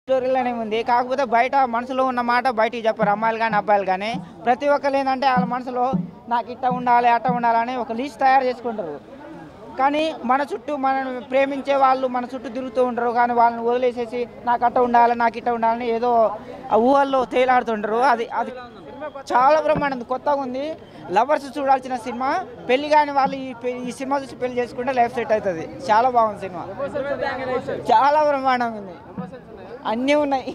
స్టోరీలోనే ఉంది కాకపోతే బయట మనసులో ఉన్న మాట బయటికి చెప్పారు అమ్మాయిలు కానీ అబ్బాయిలు కానీ ప్రతి ఒక్కరు ఏంటంటే వాళ్ళ మనసులో నాకు ఇట్ట ఉండాలి అట్ట ఉండాలని ఒక లిస్ట్ తయారు చేసుకుంటారు కానీ మన చుట్టూ మనం ప్రేమించే వాళ్ళు మన చుట్టూ తిరుగుతూ ఉంటారు కానీ వాళ్ళని వదిలేసేసి నాకు అట్ట ఉండాలి నాకు ఇట్ట ఉండాలని ఏదో ఆ ఊహల్లో తేలాడుతుంటారు అది అది చాలా బ్రహ్మాండం కొత్తగా ఉంది లవర్స్ చూడాల్సిన సినిమా పెళ్లి కాని వాళ్ళు ఈ పె- ఈ సినిమా చూసి పెళ్లి చేసుకుంటే లైఫ్ సెట్ అవుతుంది చాలా బాగుంది సినిమా చాలా బ్రహ్మాండంగా ఉంది అన్నీ ఉన్నాయి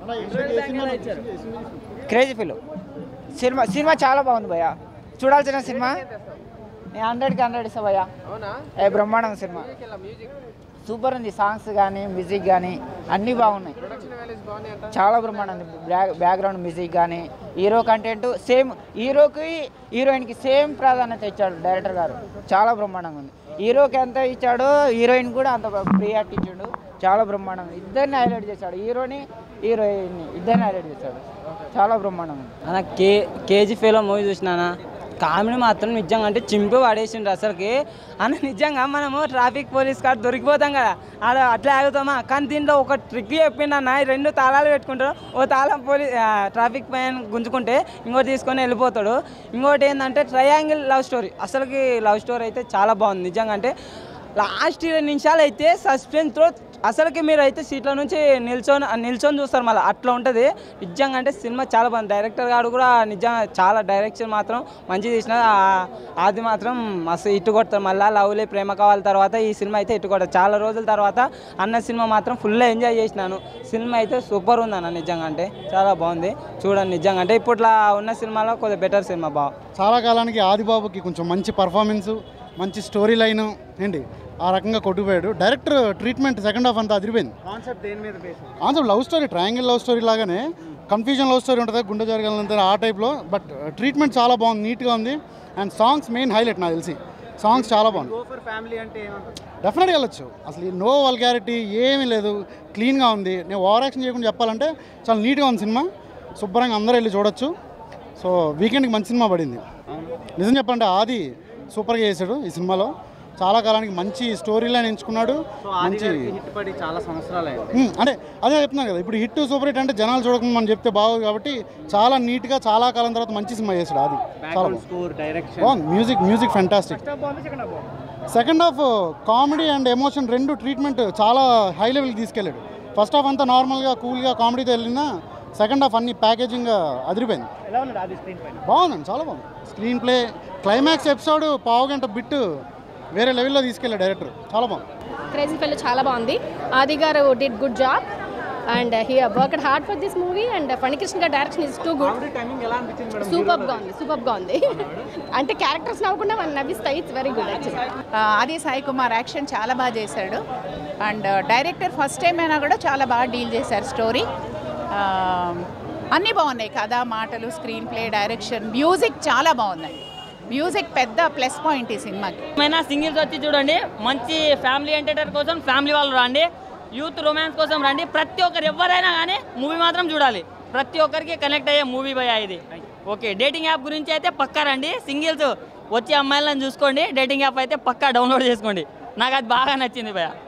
క్రేజీ ఫిల్ సినిమా సినిమా చాలా బాగుంది భయ్య చూడాల్సిన సినిమా నేను హండ్రెడ్కి హండ్రెడ్ ఇస్తా భయ్య ఏ బ్రహ్మాండం సినిమా సూపర్ ఉంది సాంగ్స్ కానీ మ్యూజిక్ కానీ అన్నీ బాగున్నాయి చాలా బ్రహ్మాండం ఉంది బ్యాక్ బ్యాక్గ్రౌండ్ మ్యూజిక్ కానీ హీరో కంటెంట్ సేమ్ హీరోకి హీరోయిన్కి సేమ్ ప్రాధాన్యత ఇచ్చాడు డైరెక్టర్ గారు చాలా బ్రహ్మాండంగా ఉంది హీరోకి ఎంత ఇచ్చాడో హీరోయిన్ కూడా అంత ప్రియారిటీ ఇచ్చాడు చాలా బ్రహ్మాండంగా ఉంది. ఇద్దరిని హైలైట్ చేశాడు హీరోని హీరోయిన్ని ఇద్దరిని హైలైట్ చేశాడు చాలా బ్రహ్మాండంగా ఉంది అన్న కే కేజీ ఫేలో మూవీ చూసినానా కామెడీ మాత్రం నిజంగా అంటే చింపి పడేసిండ్రు అసలుకి అన్న నిజంగా మనము ట్రాఫిక్ పోలీస్ కార్ దొరికిపోతాం కదా ఆడ అట్లా ఆగుతామా కానీ దీంట్లో ఒక ట్రిక్ చెప్పిండు అన్న ఈ రెండు తాళాలు పెట్టుకుంటారు ఓ తాళం పోలీస్ ట్రాఫిక్ పైన గుంజుకుంటే ఇంకోటి తీసుకొని వెళ్ళిపోతాడు ఇంకోటి ఏంటంటే ట్రయాంగిల్ లవ్ స్టోరీ అసలుకి లవ్ స్టోరీ అయితే చాలా బాగుంది నిజంగా అంటే లాస్ట్ ఇరవై నిమిషాలు అయితే సస్పెన్స్తో అసలుకి మీరు అయితే సీట్ల నుంచి నిల్చొని నిల్చొని చూస్తారు మళ్ళీ అట్లా ఉంటుంది నిజంగా అంటే సినిమా చాలా బాగుంది డైరెక్టర్ గారు కూడా నిజంగా చాలా డైరెక్షన్ మాత్రం మంచిగా తీసిన అది మాత్రం మస్తు ఇట్టు కొడతారు మళ్ళీ లవ్లీ ప్రేమ కావాలి తర్వాత ఈ సినిమా అయితే ఇట్టు కొడతారు చాలా రోజుల తర్వాత అన్న సినిమా మాత్రం ఫుల్ ఎంజాయ్ చేసినాను సినిమా అయితే సూపర్ ఉంది అన్న నిజంగా అంటే చాలా బాగుంది చూడండి నిజంగా అంటే ఇప్పట్లో ఉన్న సినిమాలో కొద్దిగా బెటర్ సినిమా బా చాలా కాలానికి ఆదిబాబుకి కొంచెం మంచి పర్ఫార్మెన్స్ మంచి స్టోరీ లైన్ ఏంటి ఆ రకంగా కొట్టుకుపోయాడు డైరెక్టర్ ట్రీట్మెంట్ సెకండ్ హాఫ్ అంతా అదిరిపోయింది కాన్సెప్ట్ దేని మీద base concept love story triangle love story లాగానే కన్ఫ్యూజన్ లవ్ స్టోరీ ఉంటుంది గుండె జరగాలంటే ఆ టైప్లో బట్ ట్రీట్మెంట్ చాలా బాగుంది నీట్గా ఉంది అండ్ సాంగ్స్ మెయిన్ హైలైట్ నాకు తెలిసి సాంగ్స్ చాలా బాగుంది గో ఫర్ ఫ్యామిలీ అంటే ఏమంటారు డెఫినెట్గా వెళ్ళొచ్చు అసలు నో వల్గారిటీ ఏమీ లేదు క్లీన్గా ఉంది నేను ఓవర్ యాక్షన్ చేయకుండా చెప్పాలంటే చాలా నీట్గా ఉంది సినిమా శుభ్రంగా అందరూ వెళ్ళి చూడొచ్చు సో వీకెండ్కి మంచి సినిమా పడింది నిజం చెప్పండి ఆది సూపర్గా చేశాడు ఈ సినిమాలో చాలా కాలానికి మంచి స్టోరీ లైన్ ఎంచుకున్నాడు సో ఆది మంచి గారికి హిట్ పడి చాలా సంవత్సరాలు అయింది ఉమ్, అంటే అదే చెప్తున్నాను కదా ఇప్పుడు హిట్ సూపర్ హిట్ అంటే జనాలు చూడకుండా మనం చెప్తే బాగోదు కాబట్టి చాలా నీట్గా చాలా కాలం తర్వాత మంచి సినిమా చేశాడు అది చాలా బ్యాక్గ్రౌండ్ బాగుంది స్కోర్ డైరెక్షన్ బాగుంది మ్యూజిక్ మ్యూజిక్ ఫెంటాస్టిక్ బాగుంది సెకండ్ హాఫ్ బాగుంది second half comedy and emotion రెండు ట్రీట్మెంట్ చాలా హై లెవెల్కి తీసుకెళ్ళాడు ఫస్ట్ హాఫ్ అంతా నార్మల్గా కూల్గా కామెడీతో వెళ్ళినా సెకండ్ హాఫ్ అన్ని ప్యాకేజింగ్ అదిరిపోయింది ఎలా ఉన్నాడు ఆది స్క్రీన్ పైన బాగుందండి చాలా బాగుంది స్క్రీన్ ప్లే క్లైమాక్స్ ఎపిసోడ్ పావు గంట బిట్ వేరే లెవెల్లో తీసుకెళ్ళాడు డైరెక్టర్ చాలా బాగుంది క్రేజీ ఫెల్ చాలా బాగుంది Aadi garu did good job and he worked hard for this movie and Phanikrishna గారి direction is too good timing ఎలా అనిపించింది మేడం సూపర్గా ఉంది సూపర్గా ఉంది అంటే క్యారెక్టర్స్ నవ్వకుండా మనం నవ్విస్తాయి ఇట్స్ వెరీ గుడ్ యాక్చువల్లీ ఆ, ఆది సాయి కుమార్ యాక్షన్ చాలా బాగా చేశాడు అండ్ డైరెక్టర్ ఫస్ట్ టైం అయినా కూడా చాలా బాగా డీల్ చేశారు స్టోరీ ఆ, అన్నీ బాగున్నాయి కథ మాటలు స్క్రీన్ ప్లే డైరెక్షన్ మ్యూజిక్ చాలా బాగుందండి మ్యూజిక్ పెద్ద ప్లస్ పాయింట్ ఈ సినిమాకి ఏమైనా సింగిల్స్ వచ్చి చూడండి మంచి ఫ్యామిలీ ఎంటర్టైనర్ కోసం ఫ్యామిలీ వాళ్ళు రండి యూత్ రొమాన్స్ కోసం రండి ప్రతి ఒక్కరు ఎవరైనా కానీ మూవీ మాత్రం చూడాలి ప్రతి ఒక్కరికి కనెక్ట్ అయ్యే మూవీ భయ ఇది ఓకే డేటింగ్ యాప్ గురించి అయితే పక్కా రండి సింగిల్స్ వచ్చే అమ్మాయిలను చూసుకోండి డేటింగ్ యాప్ అయితే పక్కా డౌన్లోడ్ చేసుకోండి నాకు అది బాగా నచ్చింది భయ